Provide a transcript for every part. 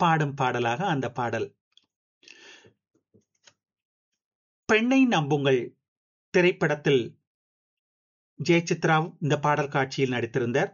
பாடும் பாடலாக அந்த பாடல் பெண்ணை நம்புங்கள் திரைப்படத்தில் ஜெயசித்ரா இந்த பாடல் காட்சியில் நடித்திருந்தார்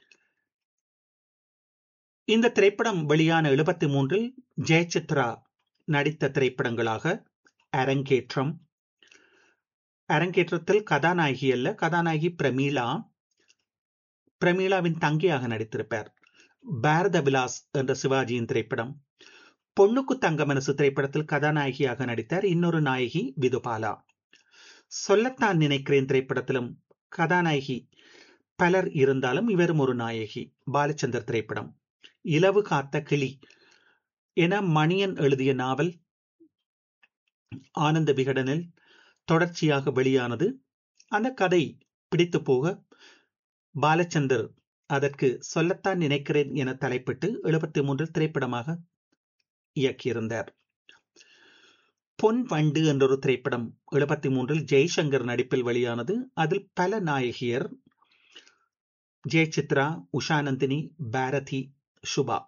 இந்த திரைப்படம் வெளியான எழுபத்தி மூன்றில் ஜெயசித்ரா நடித்த திரைப்படங்களாக அரங்கேற்றம் அரங்கேற்றத்தில் கதாநாயகி அல்ல கதாநாயகி பிரமீளா பிரமீளாவின் தங்கியாக நடித்திருப்பார் பாரத விலாஸ் என்ற சிவாஜியின் திரைப்படம் பொண்ணுக்கு தங்க மனசு திரைப்படத்தில் கதாநாயகியாக நடித்தார் இன்னொரு நாயகி விதுபாலா சொல்லத்தான் நினைக்கிறேன் திரைப்படத்திலும் கதாநாயகி பலர் இருந்தாலும் இவரும் ஒரு நாயகி பாலச்சந்தர் திரைப்படம் இலவு காத்த கிளி என மணியன் எழுதிய நாவல் ஆனந்த விகடனில் தொடர்ச்சியாக வெளியானது அந்த கதை பிடித்து போக பாலச்சந்தர் அதற்கு சொல்லத்தான் நினைக்கிறேன் என தலைப்பிட்டு எழுபத்தி மூன்றில் திரைப்படமாக இயக்கியிருந்தார் பொன் வண்டு என்றொரு திரைப்படம் எழுபத்தி மூன்றில் ஜெய்சங்கர் நடிப்பில் வெளியானது அதில் பல நாயகியர் ஜெயசித்ரா உஷாநந்தினி பாரதி சுபா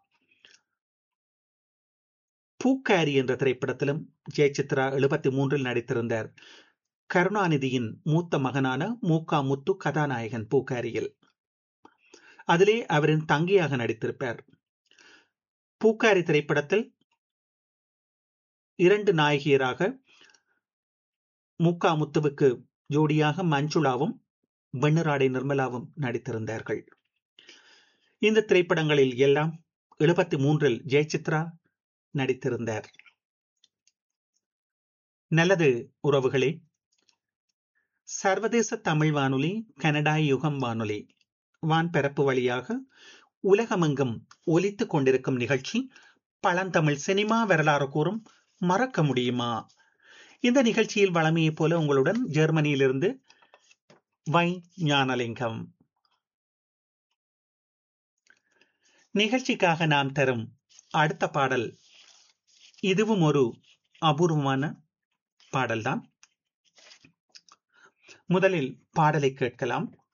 பூக்காரி என்ற திரைப்படத்திலும் ஜெயசித்ரா எழுபத்தி மூன்றில் நடித்திருந்தார் கருணாநிதியின் மூத்த மகனான மூக்கா முத்து கதாநாயகன் பூக்காரியில் அதிலே அவரின் தங்கியாக நடித்திருப்பார் பூக்காரி திரைப்படத்தில் இரண்டு நாயகியராக மூக்கா முத்துவுக்கு ஜோடியாக மஞ்சுளாவும் வெண்ணிராடை நிர்மலாவும் நடித்திருந்தார்கள் இந்த திரைப்படங்களில் எல்லாம் எழுபத்தி மூன்றில் ஜெயசித்ரா நடித்திருந்தார் நல்லது உறவுகளே சர்வதேச தமிழ் வானொலி கனடா யுகம் வானொலி வான்பரப்பு வழியாக உலகமெங்கும் ஒலித்துக் கொண்டிருக்கும் நிகழ்ச்சி பழந்தமிழ் சினிமா வரலாறு கூறும் மறக்க முடியுமா இந்த நிகழ்ச்சியில் வளமையைப் போல உங்களுடன் ஜெர்மனியிலிருந்து வை ஞானலிங்கம் நிகழ்ச்சிக்காக நாம் தரும் அடுத்த பாடல் இதுவும் ஒரு அபூர்வமான பாடல்தான் முதலில் பாடலை கேட்கலாம்